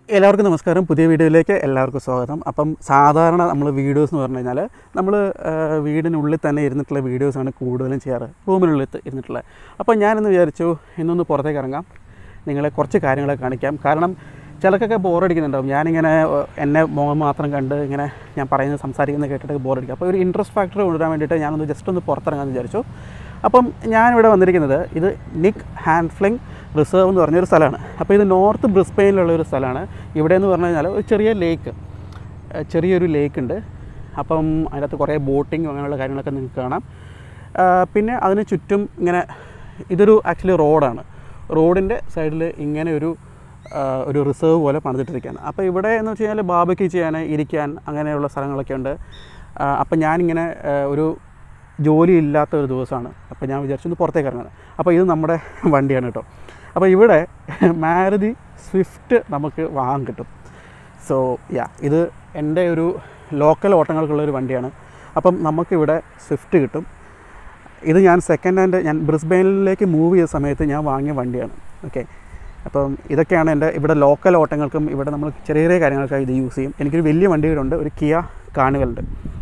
എല്ലാവർക്കും നമസ്കാരം പുതിയ വീഡിയോയിലേക്ക് എല്ലാവർക്കും സ്വാഗതം അപ്പം സാധാരണ നമ്മൾ വീഡിയോസ് എന്ന് പറഞ്ഞു കഴിഞ്ഞാൽ നമ്മൾ വീടിനുള്ളിൽ തന്നെ ഇരുന്നിട്ടുള്ള വീഡിയോസാണ് കൂടുതലും ചെയ്യാറ് റൂമിനുള്ളിൽ ത- ഇരുന്നിട്ടുള്ള അപ്പോൾ ഞാനിന്ന് വിചാരിച്ചു ഇന്നൊന്ന് പുറത്തേക്ക് ഇറങ്ങാം നിങ്ങളെ കുറച്ച് കാര്യങ്ങളെ കാണിക്കാം കാരണം ചിലക്കൊക്കെ ബോറടിക്കുന്നുണ്ടാവും ഞാനിങ്ങനെ ഏഹ്, എന്നെ മുഖം മാത്രം കണ്ട് ഇങ്ങനെ ഞാൻ പറയുന്നത് സംസാരിക്കുന്നത് കേട്ടിട്ട് ബോറടിക്കും അപ്പോൾ ഒരു ഇൻട്രസ്റ്റ് ഫാക്ടർ കൊണ്ടുവരാൻ വേണ്ടിയിട്ട് ഞാനൊന്ന് ജസ്റ്റ് ഒന്ന് പുറത്തിറങ്ങാമെന്ന് വിചാരിച്ചു അപ്പം ഞാനിവിടെ വന്നിരിക്കുന്നത് ഇത് നിക്ക് ഹാൻഡ്ഫ്ലിംഗ് റിസർവ് എന്ന് പറഞ്ഞൊരു സ്ഥലമാണ് അപ്പോൾ ഇത് നോർത്ത് ബ്രിസ്ബെയിനിലുള്ള ഒരു സ്ഥലമാണ് ഇവിടെ എന്ന് പറഞ്ഞു കഴിഞ്ഞാൽ ഒരു ചെറിയ ലേക്ക് ചെറിയൊരു ലേക്ക് ഉണ്ട് അപ്പം അതിനകത്ത് കുറേ ബോട്ടിങ് അങ്ങനെയുള്ള കാര്യങ്ങളൊക്കെ നിങ്ങൾക്ക് കാണാം ആ, പിന്നെ അതിന് ചുറ്റും ഇങ്ങനെ ഇതൊരു ആക്ച്വലി റോഡാണ് റോഡിൻ്റെ സൈഡിൽ ഇങ്ങനെ ഒരു ആ, ഒരു റിസർവ് പോലെ പണിതിട്ടിരിക്കുകയാണ് അപ്പോൾ ഇവിടെ എന്ന് വെച്ച് കഴിഞ്ഞാൽ ബാബയ്ക്ക് ചെയ്യാൻ ഇരിക്കാൻ അങ്ങനെയുള്ള സ്ഥലങ്ങളൊക്കെ ഉണ്ട് ആ, അപ്പം ഞാനിങ്ങനെ ആ, ഒരു ജോലി ഇല്ലാത്ത ഒരു ദിവസമാണ് അപ്പോൾ ഞാൻ വിചാരിച്ചു ഒന്ന് പുറത്തേക്ക് ഇറങ്ങാൻ അപ്പോൾ ഇത് നമ്മുടെ വണ്ടിയാണ് കേട്ടോ അപ്പോൾ ഇവിടെ മാരുതി സ്വിഫ്റ്റ് നമുക്ക് വാങ്ങാൻ കിട്ടും സോ യാ ഇത് എൻ്റെ ഒരു ലോക്കൽ ഓട്ടങ്ങൾക്കുള്ള ഒരു വണ്ടിയാണ് അപ്പം നമുക്കിവിടെ സ്വിഫ്റ്റ് കിട്ടും ഇത് ഞാൻ സെക്കൻഡ് ഹാൻഡ് ഞാൻ ബ്രിസ്ബെയിനിലേക്ക് മൂവ് ചെയ്ത സമയത്ത് ഞാൻ വാങ്ങിയ വണ്ടിയാണ് ഓക്കെ അപ്പം ഇതൊക്കെയാണ് എൻ്റെ ഇവിടെ ലോക്കൽ ഓട്ടങ്ങൾക്കും ഇവിടെ നമ്മൾ ചെറിയ ചെറിയ കാര്യങ്ങൾക്കായി ഇത് യൂസ് ചെയ്യും എനിക്കൊരു വലിയ വണ്ടി കൂടെ ഉണ്ട് ഒരു കിയ കാർണിവലുണ്ട്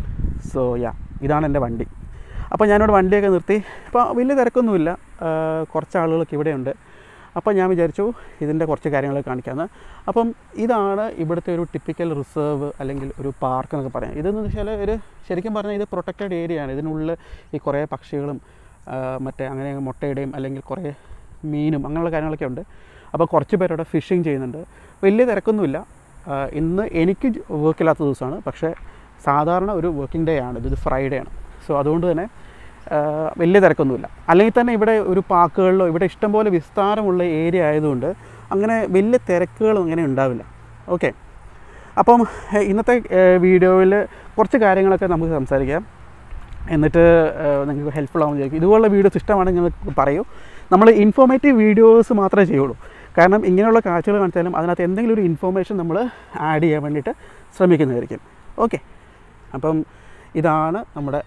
സോ യാ ഇതാണ് എൻ്റെ വണ്ടി അപ്പോൾ ഞാനിവിടെ വണ്ടിയൊക്കെ നിർത്തി ഇപ്പോൾ വലിയ തിരക്കൊന്നുമില്ല ആ, കുറച്ച് ആളുകളൊക്കെ ഇവിടെയുണ്ട് അപ്പോൾ ഞാൻ വിചാരിച്ചു ഇതിൻ്റെ കുറച്ച് കാര്യങ്ങൾ കാണിക്കാമെന്ന് അപ്പം ഇതാണ് ഇവിടുത്തെ ഒരു ടിപ്പിക്കൽ റിസർവ് അല്ലെങ്കിൽ ഒരു പാർക്ക് എന്നൊക്കെ പറയാം ഇതെന്ന് വെച്ചാൽ ഒരു ശരിക്കും പറഞ്ഞാൽ ഇത് പ്രൊട്ടക്റ്റഡ് ഏരിയ ആണ് ഇതിനുള്ളിൽ ഈ കുറേ പക്ഷികളും ആ, മറ്റേ അങ്ങനെ മുട്ടയുടെയും അല്ലെങ്കിൽ കുറേ മീനും അങ്ങനെയുള്ള കാര്യങ്ങളൊക്കെ ഉണ്ട് അപ്പോൾ കുറച്ച് പേരവിടെ ഫിഷിങ് ചെയ്യുന്നുണ്ട് വലിയ തിരക്കൊന്നുമില്ല ആ, ഇന്ന് എനിക്ക് വർക്കില്ലാത്ത ദിവസമാണ് പക്ഷേ സാധാരണ ഒരു വർക്കിംഗ് ഡേ ആണ് ഇത് ഫ്രൈഡേ ആണ് സോ അതുകൊണ്ട് തന്നെ ആ, വലിയ തിരക്കൊന്നുമില്ല അല്ലെങ്കിൽ തന്നെ ഇവിടെ ഒരു പാർക്കുകളിലോ ഇവിടെ ഇഷ്ടംപോലെ വിസ്താരമുള്ള ഏരിയ ആയതുകൊണ്ട് അങ്ങനെ വലിയ തിരക്കുകളും അങ്ങനെ ഉണ്ടാവില്ല ഓക്കെ അപ്പം ഏ, ഇന്നത്തെ വീഡിയോയിൽ കുറച്ച് കാര്യങ്ങളൊക്കെ നമുക്ക് സംസാരിക്കാം എന്നിട്ട് ഏഹ്, നിങ്ങൾക്ക് ഹെൽപ്ഫുൾ ആവുമെന്ന് വിചാരിക്കും ഇതുപോലുള്ള വീഡിയോസ് ഇഷ്ടമാണെങ്കിൽ നിങ്ങൾക്ക് പറയൂ നമ്മൾ ഇൻഫോർമേറ്റീവ് വീഡിയോസ് മാത്രമേ ചെയ്യുള്ളൂ കാരണം ഇങ്ങനെയുള്ള കാഴ്ചകൾ കാണിച്ചാലും അതിനകത്ത് എന്തെങ്കിലും ഒരു ഇൻഫോർമേഷൻ നമ്മൾ ആഡ് ചെയ്യാൻ വേണ്ടിയിട്ട് ശ്രമിക്കുന്നതായിരിക്കും ഓക്കെ അപ്പം ഇതാണ് നമ്മുടെ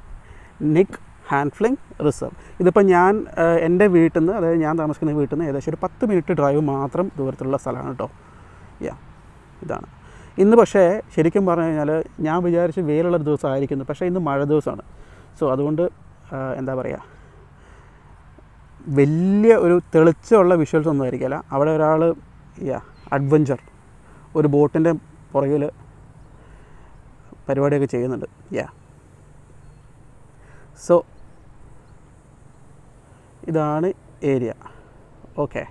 നിക്ക് ഹാൻഡ്ഫ്ലിംഗ് റിസർവ് ഇതിപ്പോൾ ഞാൻ ഏഹ്, എൻ്റെ വീട്ടിൽ നിന്ന് അതായത് ഞാൻ താമസിക്കുന്ന വീട്ടിൽ നിന്ന് ഏകദേശം ഒരു പത്ത് മിനിറ്റ് ഡ്രൈവ് മാത്രം ദൂരത്തിലുള്ള സ്ഥലമാണ് കേട്ടോ യാ ഇതാണ് ഇന്ന് പക്ഷേ ശരിക്കും പറഞ്ഞു കഴിഞ്ഞാൽ ഞാൻ വിചാരിച്ച് വെയിലുള്ള ഒരു ദിവസമായിരിക്കുന്നു പക്ഷേ ഇന്ന് മഴ ദിവസമാണ് സോ അതുകൊണ്ട് ആ, എന്താ പറയുക വലിയ ഒരു തെളിച്ചമുള്ള വിഷ്വൽസ് ഒന്നും ആയിരിക്കില്ല അവിടെ ഒരാൾ യാ അഡ്വഞ്ചർ ഒരു ബോട്ടിൻ്റെ പുറകിൽ പരിപാടിയൊക്കെ ചെയ്യുന്നുണ്ട് യാ സോ ഇതാണ് ഏരിയ ഓക്കെ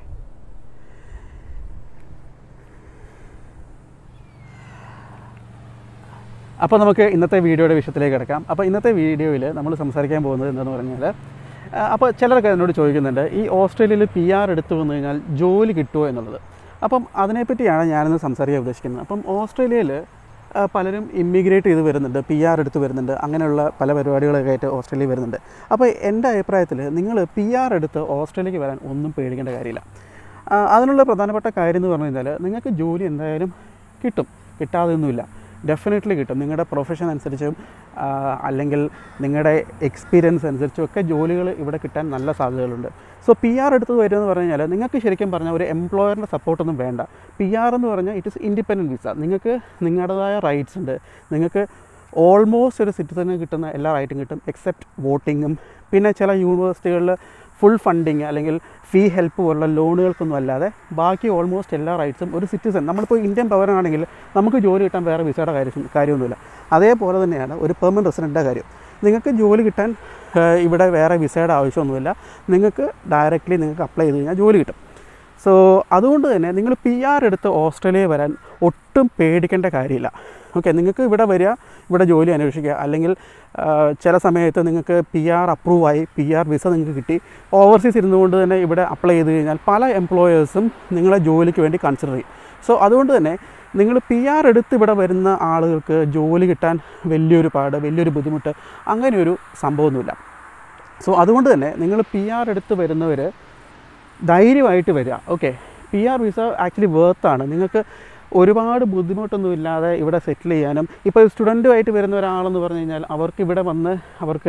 അപ്പോൾ നമുക്ക് ഇന്നത്തെ വീഡിയോയുടെ വിഷയത്തിലേക്ക് കിടക്കാം അപ്പോൾ ഇന്നത്തെ വീഡിയോയിൽ നമ്മൾ സംസാരിക്കാൻ പോകുന്നത് എന്താണെന്ന് പറഞ്ഞാൽ ആ, അപ്പോൾ ചിലരൊക്കെ എന്നോട് ചോദിക്കുന്നുണ്ട് ഈ ഓസ്ട്രേലിയയിൽ പി ആർ എടുത്തു വന്നു കഴിഞ്ഞാൽ ജോലി കിട്ടുമോ എന്നുള്ളത് അപ്പം അതിനെപ്പറ്റിയാണ് ഞാനിന്ന് സംസാരിക്കാൻ ഉദ്ദേശിക്കുന്നത് അപ്പം ഓസ്ട്രേലിയയിൽ ആ, പലരും ഇമ്മിഗ്രേറ്റ് ചെയ്ത് വരുന്നുണ്ട് പി ആർ എടുത്ത് വരുന്നുണ്ട് അങ്ങനെയുള്ള പല പരിപാടികളൊക്കെ ആയിട്ട് ഓസ്ട്രേലിയ വരുന്നുണ്ട് അപ്പോൾ എൻ്റെ അഭിപ്രായത്തിൽ നിങ്ങൾ പി ആർ എടുത്ത് ഓസ്ട്രേലിയക്ക് വരാൻ ഒന്നും പേടിക്കേണ്ട കാര്യമില്ല ആ, അതിനുള്ള പ്രധാനപ്പെട്ട കാര്യം എന്ന് പറഞ്ഞു കഴിഞ്ഞാൽ നിങ്ങൾക്ക് ജോലി എന്തായാലും കിട്ടും കിട്ടാതെയൊന്നുമില്ല ഡെഫിനറ്റ്ലി കിട്ടും നിങ്ങളുടെ പ്രൊഫഷൻ അനുസരിച്ചും ആ, അല്ലെങ്കിൽ നിങ്ങളുടെ എക്സ്പീരിയൻസ് അനുസരിച്ചും ഒക്കെ ജോലികൾ ഇവിടെ കിട്ടാൻ നല്ല സാധ്യതകളുണ്ട് സോ പി ആർ എടുത്ത് വരുമെന്ന് പറഞ്ഞു കഴിഞ്ഞാൽ നിങ്ങൾക്ക് ശരിക്കും പറഞ്ഞാൽ ഒരു എംപ്ലോയറിൻ്റെ സപ്പോർട്ടൊന്നും വേണ്ട പി ആർ എന്ന് പറഞ്ഞാൽ ഇറ്റ് ഇസ് ഇൻഡിപെൻഡൻറ്റ് വിസ നിങ്ങൾക്ക് നിങ്ങളുടേതായ റൈറ്റ്സ് ഉണ്ട് നിങ്ങൾക്ക് ഓൾമോസ്റ്റ് ഒരു സിറ്റിസന് കിട്ടുന്ന എല്ലാ റൈറ്റും കിട്ടും എക്സെപ്റ്റ് വോട്ടിങ്ങും പിന്നെ ചില യൂണിവേഴ്സിറ്റികളിൽ ഫുൾ ഫണ്ടിങ് അല്ലെങ്കിൽ ഫീ ഹെൽപ്പ് പോലുള്ള ലോണുകൾക്കൊന്നും അല്ലാതെ ബാക്കി ഓൾമോസ്റ്റ് എല്ലാ റൈറ്റ്സും ഒരു സിറ്റിസൺ നമ്മളിപ്പോൾ ഇന്ത്യൻ പൗരനാണെങ്കിൽ നമുക്ക് ജോലി കിട്ടാൻ വേറെ വിസയുടെ കാര്യം കാര്യമൊന്നുമില്ല അതേപോലെ തന്നെയാണ് ഒരു പെർമനൻറ്റ് റെസിഡൻറ്റിൻ്റെ കാര്യം നിങ്ങൾക്ക് ജോലി കിട്ടാൻ ആ, ഇവിടെ വേറെ വിസയുടെ ആവശ്യമൊന്നുമില്ല നിങ്ങൾക്ക് ഡയറക്റ്റ്ലി നിങ്ങൾക്ക് അപ്ലൈ ചെയ്ത് കഴിഞ്ഞാൽ ജോലി കിട്ടും സോ അതുകൊണ്ട് തന്നെ നിങ്ങൾ പി ആർ എടുത്ത് ഓസ്ട്രേലിയ വരാൻ ഒട്ടും പേടിക്കേണ്ട കാര്യമില്ല ഓക്കെ നിങ്ങൾക്ക് ഇവിടെ വരിക ഇവിടെ ജോലി അന്വേഷിക്കുക അല്ലെങ്കിൽ ആ, ചില സമയത്ത് നിങ്ങൾക്ക് പി ആർ അപ്രൂവായി പി ആർ വിസ നിങ്ങൾക്ക് കിട്ടി ഓവർസീസ് ഇരുന്നുകൊണ്ട് തന്നെ ഇവിടെ അപ്ലൈ ചെയ്ത് കഴിഞ്ഞാൽ പല എംപ്ലോയേഴ്സും നിങ്ങളെ ജോലിക്ക് വേണ്ടി കൺസിഡർ ചെയ്യും സോ അതുകൊണ്ട് തന്നെ നിങ്ങൾ പി ആർ എടുത്ത് ഇവിടെ വരുന്ന ആളുകൾക്ക് ജോലി കിട്ടാൻ വലിയൊരു പാട് വലിയൊരു ബുദ്ധിമുട്ട് അങ്ങനെയൊരു സംഭവമൊന്നുമില്ല സോ അതുകൊണ്ട് തന്നെ നിങ്ങൾ പി ആർ എടുത്ത് വരുന്നവർ ധൈര്യമായിട്ട് വരിക okay P R visa actually വേർത്താണ് നിങ്ങൾക്ക് ഒരുപാട് ബുദ്ധിമുട്ടൊന്നും ഇല്ലാതെ ഇവിടെ സെറ്റിൽ ചെയ്യാനും ഇപ്പോൾ സ്റ്റുഡൻറ്റുമായിട്ട് വരുന്ന ഒരാളെന്ന് പറഞ്ഞു കഴിഞ്ഞാൽ അവർക്ക് ഇവിടെ വന്ന് അവർക്ക്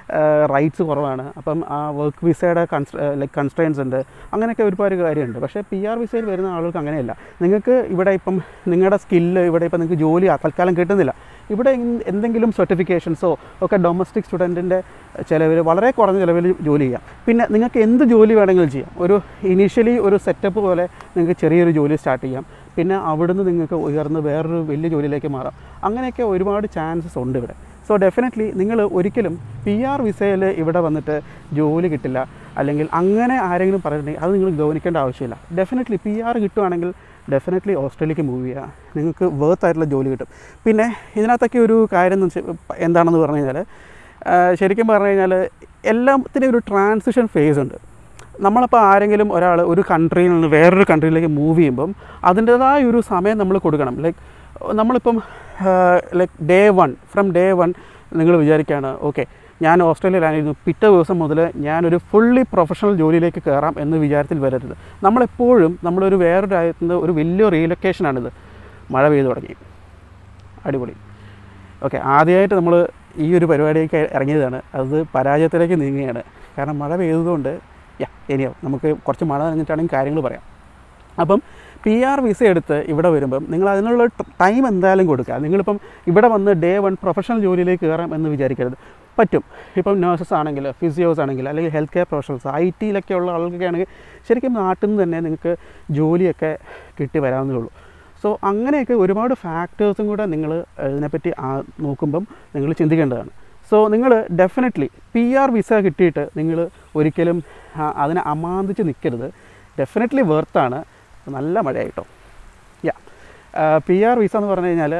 റൈറ്റ്സ് കുറവാണ് അപ്പം ആ വർക്ക് വിസയുടെ കൺസ് ലൈക്ക് കൺസ്ട്രെയിൻസ് ഉണ്ട് അങ്ങനെയൊക്കെ ഒരുപാട് കാര്യമുണ്ട് പക്ഷേ പി ആർ വിസയിൽ വരുന്ന ആളുകൾക്ക് അങ്ങനെയല്ല നിങ്ങൾക്ക് ഇവിടെ ഇപ്പം നിങ്ങളുടെ സ്കില്ല് ഇവിടെ ഇപ്പം നിങ്ങൾക്ക് ജോലി തൽക്കാലം കിട്ടുന്നില്ല ഇവിടെ ഇൻ- എന്തെങ്കിലും സർട്ടിഫിക്കേഷൻസോ ഒക്കെ ഡൊമസ്റ്റിക് സ്റ്റുഡൻറ്റിൻ്റെ ചിലവിൽ വളരെ കുറഞ്ഞ ചിലവിൽ ജോലി ചെയ്യാം പിന്നെ നിങ്ങൾക്ക് എന്ത് ജോലി വേണമെങ്കിലും ചെയ്യാം ഒരു ഇനീഷ്യലി ഒരു സെറ്റപ്പ് പോലെ നിങ്ങൾക്ക് ചെറിയൊരു ജോലി സ്റ്റാർട്ട് ചെയ്യാം പിന്നെ അവിടുന്ന് നിങ്ങൾക്ക് ഉയർന്ന് വേറൊരു വലിയ ജോലിയിലേക്ക് മാറാം അങ്ങനെയൊക്കെ ഒരുപാട് ചാൻസസ് ഉണ്ട് ഇവിടെ സോ ഡെഫിനറ്റ്ലി നിങ്ങൾ ഒരിക്കലും പി ആർ വിസയിൽ ഇവിടെ വന്നിട്ട് ജോലി കിട്ടില്ല അല്ലെങ്കിൽ അങ്ങനെ ആരെങ്കിലും പറഞ്ഞിട്ടുണ്ടെങ്കിൽ അത് നിങ്ങൾ ഗൗനിക്കേണ്ട ആവശ്യമില്ല ഡെഫിനറ്റ്ലി പി ആർ കിട്ടുവാണെങ്കിൽ ഡെഫിനറ്റ്ലി ഓസ്ട്രേലിയക്ക് മൂവ് ചെയ്യുക നിങ്ങൾക്ക് വേർത്ത് ആയിട്ടുള്ള ജോലി കിട്ടും പിന്നെ ഇതിനകത്തൊക്കെ ഒരു കാര്യം എന്ന് വെച്ചാൽ എന്താണെന്ന് പറഞ്ഞു കഴിഞ്ഞാൽ ആ, ശരിക്കും പറഞ്ഞു കഴിഞ്ഞാൽ എല്ലാത്തിനും ഒരു ട്രാൻസിഷൻ ഫേസ് ഉണ്ട് നമ്മളപ്പോൾ ആരെങ്കിലും ഒരാൾ ഒരു കൺട്രിയിൽ നിന്ന് വേറൊരു കൺട്രിയിലേക്ക് മൂവ് ചെയ്യുമ്പം അതിൻ്റെതായ ഒരു സമയം നമ്മൾ കൊടുക്കണം ലൈക്ക് നമ്മളിപ്പം like day one from day one നിങ്ങൾ വിചാരിക്കുകയാണ് ഓക്കെ ഞാൻ ഓസ്ട്രേലിയയിലായിരുന്നു പിറ്റേ ദിവസം മുതൽ ഞാനൊരു ഫുള്ളി പ്രൊഫഷണൽ ജോലിയിലേക്ക് കയറാം എന്ന് വിചാരത്തിൽ വരരുത് നമ്മളെപ്പോഴും നമ്മളൊരു വേറൊരു രാജ്യത്ത് നിന്ന് ഒരു വലിയ റീലൊക്കേഷനാണിത് മഴ പെയ്തു തുടങ്ങി അടിപൊളി ഓക്കെ ആദ്യമായിട്ട് നമ്മൾ ഈ ഒരു പരിപാടിയൊക്കെ ഇറങ്ങിയതാണ് അത് പരാജയത്തിലേക്ക് നീങ്ങുകയാണ് കാരണം മഴ പെയ്തതുകൊണ്ട് യാ ഇനിയാവും നമുക്ക് കുറച്ച് മഴ നനഞ്ഞിട്ടാണെങ്കിൽ കാര്യങ്ങൾ പറയാം അപ്പം പി ആർ വിസ എടുത്ത് ഇവിടെ വരുമ്പം നിങ്ങൾ അതിനുള്ള ടൈം എന്തായാലും കൊടുക്കുക നിങ്ങളിപ്പം ഇവിടെ വന്ന് ഡേ വൺ പ്രൊഫഷണൽ ജോലിയിലേക്ക് കയറാം എന്ന് വിചാരിക്കരുത് പറ്റും ഇപ്പം നഴ്സസ് ആണെങ്കിൽ ഫിസിയോസ് ആണെങ്കിൽ അല്ലെങ്കിൽ ഹെൽത്ത് കെയർ പ്രൊഫഷണൽസ് ഐ ടിയിലൊക്കെ ഉള്ള ആൾക്കൊക്കെ ആണെങ്കിൽ ശരിക്കും നാട്ടിൽ നിന്ന് തന്നെ നിങ്ങൾക്ക് ജോലിയൊക്കെ കിട്ടി വരാവുന്നതേ ഉള്ളൂ സോ അങ്ങനെയൊക്കെ ഒരുപാട് ഫാക്ടേഴ്സും കൂടെ നിങ്ങൾ ഇതിനെപ്പറ്റി ആ- നോക്കുമ്പം നിങ്ങൾ ചിന്തിക്കേണ്ടതാണ് സോ നിങ്ങൾ ഡെഫിനറ്റ്ലി പി ആർ വിസ കിട്ടിയിട്ട് നിങ്ങൾ ഒരിക്കലും ആ, അതിനെ അമാന്തിച്ച് നിൽക്കരുത് ഡെഫിനറ്റ്ലി വെർത്താണ് നല്ല മഴയായിട്ടോ യാ പി ആർ വിസ എന്ന് പറഞ്ഞു കഴിഞ്ഞാൽ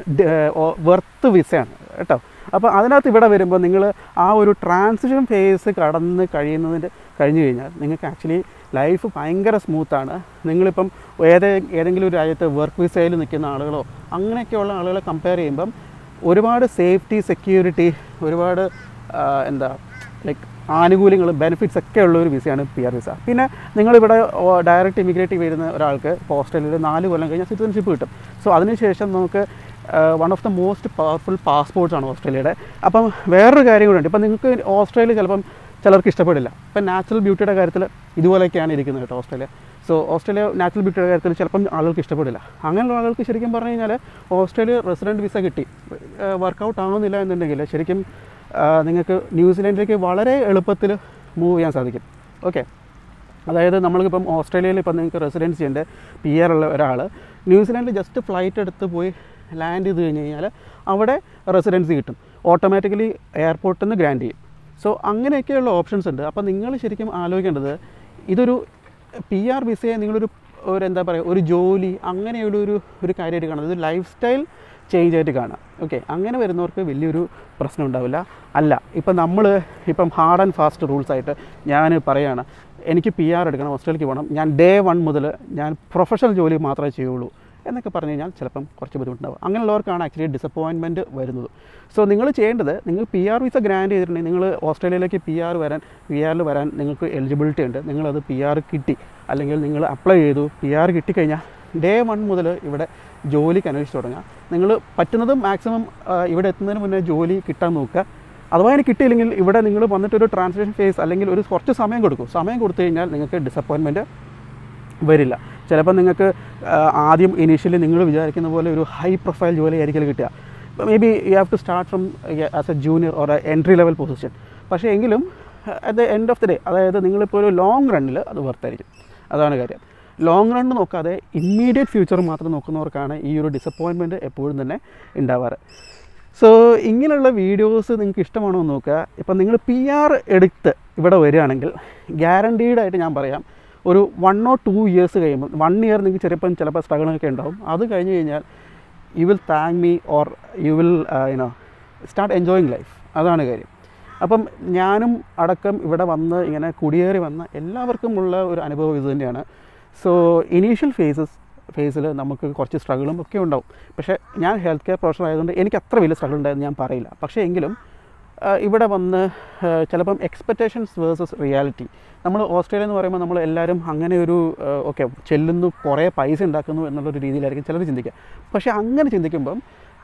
വെർത്ത് വിസയാണ് കേട്ടോ അപ്പോൾ അതിനകത്ത് ഇവിടെ വരുമ്പോൾ നിങ്ങൾ ആ ഒരു ട്രാൻസിഷൻ ഫേസ് കടന്ന് കഴിയുന്നതിൻ്റെ കഴിഞ്ഞു കഴിഞ്ഞാൽ നിങ്ങൾക്ക് ആക്ച്വലി ലൈഫ് ഭയങ്കര സ്മൂത്താണ് നിങ്ങളിപ്പം ഏത് ഏതെങ്കിലും ഒരു രാജ്യത്ത് വർക്ക് വിസയിൽ നിൽക്കുന്ന ആളുകളോ അങ്ങനെയൊക്കെയുള്ള ആളുകളെ കമ്പയർ ചെയ്യുമ്പം ഒരുപാട് സേഫ്റ്റി സെക്യൂരിറ്റി ഒരുപാട് ആ, എന്താ ലൈക്ക് ആനുകൂല്യങ്ങൾ ബെനിഫിറ്റ്സ് ഒക്കെ ഉള്ള ഒരു വിസയാണ് പി ആർ വിസ പിന്നെ നിങ്ങളിവിടെ ഡയറക്റ്റ് ഇമിഗ്രേറ്റ് വരുന്ന ഒരാൾക്ക് ഇപ്പോൾ ഓസ്ട്രേലിയയിൽ നാല് കൊല്ലം കഴിഞ്ഞാൽ സിറ്റിസൺഷിപ്പ് കിട്ടും സോ അതിനുശേഷം നമുക്ക് one of the most powerful passports ആണ് ഓസ്ട്രേലിയയുടെ അപ്പം വേറൊരു കാര്യം കൂടെ ഉണ്ട് ഇപ്പം നിങ്ങൾക്ക് ഓസ്ട്രേലിയ ചിലപ്പം ചിലർക്ക് ഇഷ്ടപ്പെടില്ല ഇപ്പം നാച്ചുറൽ ബ്യൂട്ടിയുടെ കാര്യത്തിൽ ഇതുപോലെയൊക്കെയാണ് ഇരിക്കുന്നത് കേട്ടോ ഓസ്ട്രേലിയ സോ ഓസ്ട്രേലിയ നാച്ചുറൽ ബ്യൂട്ടിയുടെ കാര്യത്തിൽ ചിലപ്പം ആളുകൾക്ക് ഇഷ്ടപ്പെടില്ല അങ്ങനെയുള്ള ആളുകൾക്ക് ശരിക്കും പറഞ്ഞു കഴിഞ്ഞാൽ ഓസ്ട്രേലിയ റെസിഡൻറ്റ് വിസ കിട്ടി വർക്കൗട്ട് ആവുന്നില്ല എന്നുണ്ടെങ്കിൽ ശരിക്കും ആ, നിങ്ങൾക്ക് ന്യൂസിലാൻഡിലേക്ക് വളരെ എളുപ്പത്തിൽ മൂവ് ചെയ്യാൻ സാധിക്കും ഓക്കെ അതായത് നമ്മൾക്കിപ്പം ഓസ്ട്രേലിയയിൽ ഇപ്പം നിങ്ങൾക്ക് റെസിഡൻസി ഉണ്ട് പി ആർ ഉള്ള ഒരാൾ ന്യൂസിലാൻഡിൽ ജസ്റ്റ് ഫ്ലൈറ്റ് എടുത്ത് പോയി ലാൻഡ് ചെയ്ത് കഴിഞ്ഞ് കഴിഞ്ഞാൽ അവിടെ റെസിഡൻസി കിട്ടും ഓട്ടോമാറ്റിക്കലി എയർപോർട്ടിൽ നിന്ന് ഗ്രാൻഡ് ചെയ്യും സോ അങ്ങനെയൊക്കെയുള്ള ഓപ്ഷൻസ് ഉണ്ട് അപ്പോൾ നിങ്ങൾ ശരിക്കും ആലോചിക്കേണ്ടത് ഇതൊരു പി ആർ വിസയെ നിങ്ങളൊരു ഒരു എന്താ പറയുക ഒരു ജോലി അങ്ങനെയുള്ള ഒരു ഒരു കാര്യമായിട്ട് കാണുന്നത് ഇത് ലൈഫ് സ്റ്റൈൽ ചേഞ്ച് ആയിട്ട് കാണാം ഓക്കെ അങ്ങനെ വരുന്നവർക്ക് വലിയൊരു പ്രശ്നം ഉണ്ടാവില്ല അല്ല ഇപ്പം നമ്മൾ ഇപ്പം ഹാർഡ് ആൻഡ് ഫാസ്റ്റ് റൂൾസ് ആയിട്ട് ഞാൻ പറയുകയാണ് എനിക്ക് പി ആർ എടുക്കണം ഓസ്ട്രേലിയക്ക് പോകണം ഞാൻ ഡേ വൺ മുതൽ ഞാൻ പ്രൊഫഷണൽ ജോലി മാത്രമേ ചെയ്യുള്ളൂ എന്നൊക്കെ പറഞ്ഞു കഴിഞ്ഞാൽ ചിലപ്പം കുറച്ച് ബുദ്ധിമുട്ടുണ്ടാവും അങ്ങനെയുള്ളവർക്കാണ് ആക്ച്വലി ഡിസപ്പോയിൻമെൻറ്റ് വരുന്നത് സോ നിങ്ങൾ ചെയ്യേണ്ടത് നിങ്ങൾ പി ആർ വിസ ഗ്രാൻഡ് ചെയ്തിട്ടുണ്ടെങ്കിൽ നിങ്ങൾ ഓസ്ട്രേലിയയിലേക്ക് പി ആർ വരാൻ പി ആറിൽ വരാൻ നിങ്ങൾക്ക് എലിജിബിലിറ്റി ഉണ്ട് നിങ്ങളത് പി ആർ കിട്ടി അല്ലെങ്കിൽ നിങ്ങൾ അപ്ലൈ ചെയ്തു പി ആർ കിട്ടിക്കഴിഞ്ഞാൽ ഡേ വൺ മുതൽ ഇവിടെ ജോലിക്ക് അന്വേഷിച്ച് തുടങ്ങുക നിങ്ങൾ പറ്റുന്നതും മാക്സിമം ഇവിടെ എത്തുന്നതിന് മുന്നേ ജോലി കിട്ടാൻ നോക്കുക അഥവാ എനിക്ക് കിട്ടിയില്ലെങ്കിൽ ഇവിടെ നിങ്ങൾ വന്നിട്ട് ഒരു ട്രാൻസ്ലേഷൻ ഫേസ് അല്ലെങ്കിൽ ഒരു കുറച്ച് സമയം കൊടുക്കും സമയം കൊടുത്തു കഴിഞ്ഞാൽ നിങ്ങൾക്ക് ഡിസപ്പോയിൻമെൻറ്റ് വരില്ല ചിലപ്പോൾ നിങ്ങൾക്ക് ആ, ആദ്യം ഇനീഷ്യലി നിങ്ങൾ വിചാരിക്കുന്ന പോലെ ഒരു ഹൈ പ്രൊഫൈൽ ജോലി ആയിരിക്കും കിട്ടുക may be you have to start from as a junior or entry level position പക്ഷേ എങ്കിലും at the end of the day അതായത് നിങ്ങളിപ്പോൾ ഒരു ലോങ് റണ്ണിൽ അത് വർത്തായിരിക്കും അതാണ് കാര്യം ലോങ് റണ്ണ് നോക്കാതെ ഇമ്മീഡിയറ്റ് ഫ്യൂച്ചർ മാത്രം നോക്കുന്നവർക്കാണ് ഈ ഒരു ഡിസപ്പോയിൻമെൻറ്റ് എപ്പോഴും തന്നെ ഉണ്ടാവാറ് സോ ഇങ്ങനെയുള്ള വീഡിയോസ് നിങ്ങൾക്ക് ഇഷ്ടമാണോ എന്ന് നോക്കുക ഇപ്പം നിങ്ങൾ പി ആർ എടുത്ത് ഇവിടെ വരികയാണെങ്കിൽ ഗ്യാരണ്ടീഡ് ആയിട്ട് ഞാൻ പറയാം ഒരു വൺ ഓർ ടു ഇയേഴ്സ് കഴിയുമ്പോൾ വൺ ഇയർ നിങ്ങൾക്ക് ചിലപ്പം ചിലപ്പോൾ സ്ട്രഗിളൊക്കെ ഉണ്ടാവും അത് കഴിഞ്ഞ് കഴിഞ്ഞാൽ you will thank me or you will you know start enjoying life അതാണ് കാര്യം അപ്പം ഞാനും അടക്കം ഇവിടെ വന്ന് ഇങ്ങനെ കുടിയേറി വന്ന എല്ലാവർക്കും ഉള്ള ഒരു അനുഭവം ഇത് തന്നെയാണ് സോ ഇനീഷ്യൽ ഫേസസ് ഫേസിൽ നമുക്ക് കുറച്ച് സ്ട്രഗിളും ഒക്കെ ഉണ്ടാവും പക്ഷേ ഞാൻ ഹെൽത്ത് കെയർ പ്രൊഫഷണൽ ആയതുകൊണ്ട് എനിക്ക് അത്ര വലിയ സ്ട്രഗിൾ ഉണ്ടായെന്ന് ഞാൻ പറയില്ല പക്ഷേ എങ്കിലും ആ, ഇവിടെ വന്ന് ആ, ചിലപ്പം എക്സ്പെക്റ്റേഷൻസ് വേഴ്സസ് റിയാലിറ്റി നമ്മൾ ഓസ്ട്രേലിയ എന്ന് പറയുമ്പോൾ നമ്മൾ എല്ലാവരും അങ്ങനെ ഒരു ഓക്കെ ചെല്ലുന്നു കുറേ പൈസ ഉണ്ടാക്കുന്നു എന്നുള്ളൊരു രീതിയിലായിരിക്കും ചിലർ ചിന്തിക്കുക പക്ഷേ അങ്ങനെ ചിന്തിക്കുമ്പം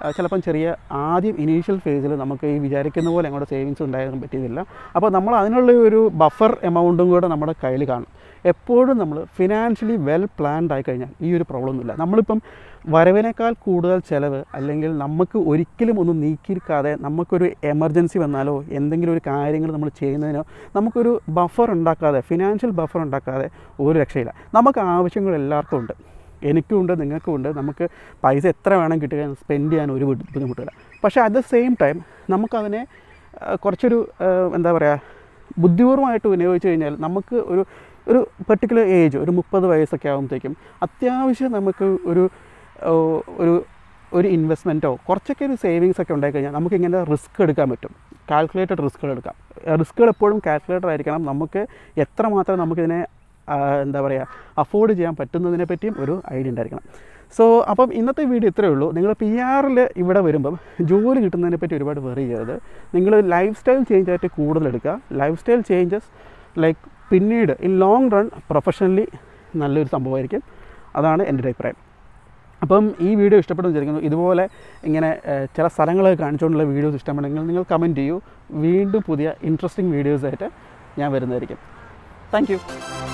ആ, ചിലപ്പം ചെറിയ ആദ്യം ഇനീഷ്യൽ ഫേസിൽ നമുക്ക് ഈ വിചാരിക്കുന്ന പോലെ അങ്ങോട്ട് സേവിങ്സ് ഉണ്ടാകാൻ പറ്റിയതില്ല അപ്പോൾ നമ്മൾ അതിനുള്ള ഒരു ബഫർ എമൗണ്ടും കൂടെ നമ്മുടെ കയ്യിൽ കാണും എപ്പോഴും നമ്മൾ ഫിനാൻഷ്യലി വെൽ പ്ലാൻഡ് ആയി കഴിഞ്ഞാൽ ഈ ഒരു പ്രോബ്ലം ഒന്നുമില്ല നമ്മളിപ്പം വരവിനേക്കാൾ കൂടുതൽ ചിലവ് അല്ലെങ്കിൽ നമുക്ക് ഒരിക്കലും ഒന്നും നീക്കിയിരിക്കാതെ നമുക്കൊരു എമർജൻസി വന്നാലോ എന്തെങ്കിലും ഒരു കാര്യങ്ങൾ നമ്മൾ ചെയ്യുന്നതിനോ നമുക്കൊരു ബഫർ ഉണ്ടാക്കാതെ ഫിനാൻഷ്യൽ ബഫർ ഉണ്ടാക്കാതെ ഒരു രക്ഷയില്ല നമുക്ക് ആവശ്യങ്ങൾ എല്ലാവർക്കും ഉണ്ട് എനിക്കും ഉണ്ട് നിങ്ങൾക്കും ഉണ്ട് നമുക്ക് പൈസ എത്ര വേണം കിട്ടുക സ്പെൻഡ് ചെയ്യാൻ ഒരു ബുദ്ധി- ബുദ്ധിമുട്ടില്ല പക്ഷേ അറ്റ് ദ സെയിം ടൈം നമുക്കതിനെ ആ, കുറച്ചൊരു ആ, എന്താ പറയുക ബുദ്ധിപൂർവമായിട്ട് വിനിയോഗിച്ച് കഴിഞ്ഞാൽ നമുക്ക് ഒരു ഒരു പെർട്ടിക്കുലർ ഏജ് ഒരു മുപ്പത് വയസ്സൊക്കെ ആകുമ്പോഴത്തേക്കും അത്യാവശ്യം നമുക്ക് ഒരു ഓ, ഒരു ഒരു ഇൻവെസ്റ്റ്മെൻറ്റോ കുറച്ചൊക്കെ ഒരു സേവിങ്സ് ഒക്കെ ഉണ്ടായി കഴിഞ്ഞാൽ നമുക്ക് ഇങ്ങനെ റിസ്ക് എടുക്കാൻ പറ്റും കാൽക്കുലേറ്റഡ് റിസ്ക്കുകൾ എടുക്കാം റിസ്ക്കുകൾ എപ്പോഴും കാൽക്കുലേറ്റഡ് ആയിരിക്കണം നമുക്ക് എത്രമാത്രം നമുക്കിതിനെ ആ, എന്താ പറയുക അഫോർഡ് ചെയ്യാൻ പറ്റുന്നതിനെ പറ്റിയും ഒരു ഐഡിയ ഉണ്ടായിരിക്കണം സോ അപ്പം ഇന്നത്തെ വീഡിയോ ഇത്രയേ ഉള്ളൂ നിങ്ങൾ പി ആറിൽ ഇവിടെ വരുമ്പം ജോലി കിട്ടുന്നതിനെ പറ്റി ഒരുപാട് വെറി ചെയ്യരുത് നിങ്ങൾ ലൈഫ് സ്റ്റൈൽ ചേഞ്ച് ആയിട്ട് കൂടുതൽ എടുക്കുക ലൈഫ് സ്റ്റൈൽ ചേഞ്ചസ് ലൈക്ക് പിന്നീട് ഇൻ ലോങ് റൺ പ്രൊഫഷണലി നല്ലൊരു സംഭവമായിരിക്കും അതാണ് എൻ്റെ ഒരു അഭിപ്രായം അപ്പം ഈ വീഡിയോ ഇഷ്ടപ്പെടുന്നു വിചാരിക്കുന്നു ഇതുപോലെ ഇങ്ങനെ ഏഹ്, ചില സ്ഥലങ്ങളൊക്കെ കാണിച്ചുകൊണ്ടുള്ള വീഡിയോസ് ഇഷ്ടപ്പെടുന്നെങ്കിൽ നിങ്ങൾ കമൻറ്റ് ചെയ്യൂ വീണ്ടും പുതിയ ഇൻട്രസ്റ്റിംഗ് വീഡിയോസായിട്ട് ഞാൻ വരുന്നതായിരിക്കും താങ്ക് യു